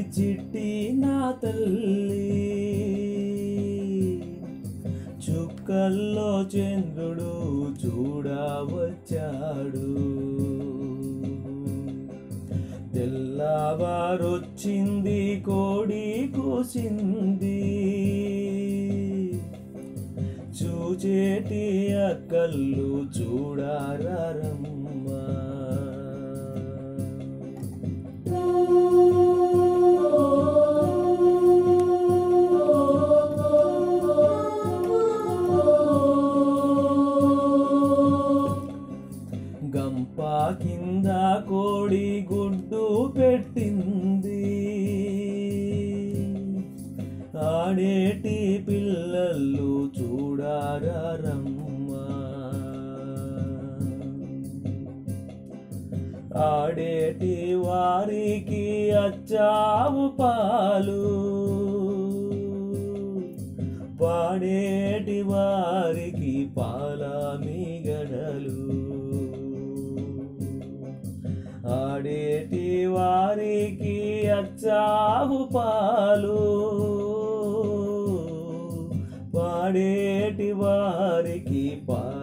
చిట్టి నా తల్లి చుక్కల్లో చంద్రుడు చూడవచ్చాడు తెల్లవారొచ్చింది కోడి కూసింది చూచేటి అక్కళ్ళు చూడారమ్మా గంప కింద కోడి గుడ్డు పెట్టింది ఆడేటి పిల్లలు చూడారమ్మా ఆడేటి వారికి అచ్చావు పాలు పాడేటి వారికి పాల మీగడలు ఆడేటి వారికి అచ్చావు పాలు పాడేటి వారికి పాల